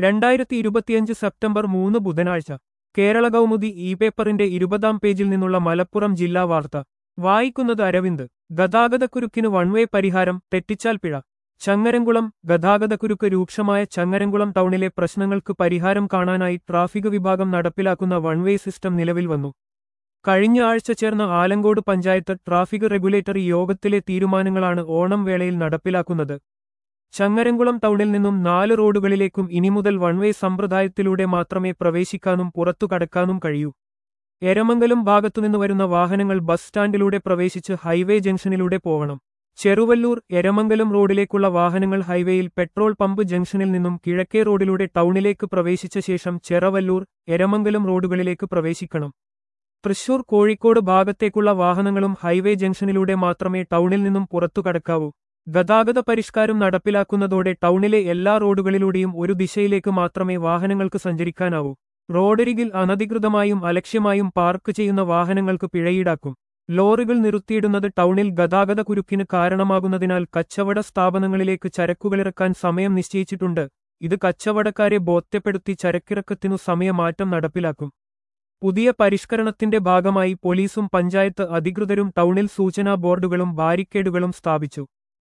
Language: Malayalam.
രണ്ടായിരത്തി ഇരുപത്തിയഞ്ച് സെപ്റ്റംബർ മൂന്ന് ബുധനാഴ്ച കേരള കൗമുദി ഇ പേപ്പറിന്റെ ഇരുപതാം പേജിൽ നിന്നുള്ള മലപ്പുറം ജില്ലാ വാർത്ത വായിക്കുന്നത് അരവിന്ദ് ഗതാഗതക്കുരുക്കിന് വൺവേ പരിഹാരം തെറ്റിച്ചാൽ പിഴ ചങ്ങരംകുളം ഗതാഗതക്കുരുക്ക് രൂക്ഷമായ ചങ്ങരംകുളം ടൗണിലെ പ്രശ്നങ്ങൾക്ക് പരിഹാരം കാണാനായി ട്രാഫിക് വിഭാഗം നടപ്പിലാക്കുന്ന വൺവേ സിസ്റ്റം നിലവിൽ വന്നു കഴിഞ്ഞ ആഴ്ച ചേർന്ന ആലങ്കോട് പഞ്ചായത്ത് ട്രാഫിക് റെഗുലേറ്ററി യോഗത്തിലെ തീരുമാനങ്ങളാണ് ഓണം വേളയിൽ നടപ്പിലാക്കുന്നത് ചങ്ങരംകുളം ടൗണിൽ നിന്നും നാല് റോഡുകളിലേക്കും ഇനി മുതൽ വൺവേ സമ്പ്രദായത്തിലൂടെ മാത്രമേ പ്രവേശിക്കാനും പുറത്തു കടക്കാനും കഴിയൂ എരമംഗലം ഭാഗത്തുനിന്ന് വരുന്ന വാഹനങ്ങൾ ബസ് സ്റ്റാൻഡിലൂടെ പ്രവേശിച്ച് ഹൈവേ ജംഗ്ഷനിലൂടെ പോകണം ചെറുവല്ലൂർ എരമംഗലം റോഡിലേക്കുള്ള വാഹനങ്ങൾ ഹൈവേയിൽ പെട്രോൾ പമ്പ് ജംഗ്ഷനിൽ നിന്നും കിഴക്കേ റോഡിലൂടെ ടൗണിലേക്ക് പ്രവേശിച്ച ശേഷം ചെറവല്ലൂർ എരമംഗലം റോഡുകളിലേക്ക് പ്രവേശിക്കണം തൃശൂർ കോഴിക്കോട് ഭാഗത്തേക്കുള്ള വാഹനങ്ങളും ഹൈവേ ജംഗ്ഷനിലൂടെ മാത്രമേ ടൗണിൽ നിന്നും പുറത്തു കടക്കാവൂ ഗതാഗത പരിഷ്കാരം നടപ്പിലാക്കുന്നതോടെ ടൗണിലെ എല്ലാ റോഡുകളിലൂടെയും ഒരു ദിശയിലേക്ക് മാത്രമേ വാഹനങ്ങൾക്ക് സഞ്ചരിക്കാനാവൂ റോഡരികിൽ അനധികൃതമായും അലക്ഷ്യമായും പാർക്ക് ചെയ്യുന്ന വാഹനങ്ങൾക്ക് പിഴയീടാക്കും ലോറികൾ നിർത്തിയിടുന്നത് ടൗണിൽ ഗതാഗത കുരുക്കിന് കാരണമാകുന്നതിനാൽ കച്ചവട സ്ഥാപനങ്ങളിലേക്ക് ചരക്കുകളിറക്കാൻ സമയം നിശ്ചയിച്ചിട്ടുണ്ട് ഇത് കച്ചവടക്കാരെ ബോധ്യപ്പെടുത്തി ചരക്കിറക്കത്തിനു സമയമാറ്റം നടപ്പിലാക്കും പുതിയ പരിഷ്കരണത്തിന്റെ ഭാഗമായി പോലീസും പഞ്ചായത്ത് അധികൃതരും ടൗണിൽ സൂചനാ ബോർഡുകളും ബാരിക്കേഡുകളും സ്ഥാപിച്ചു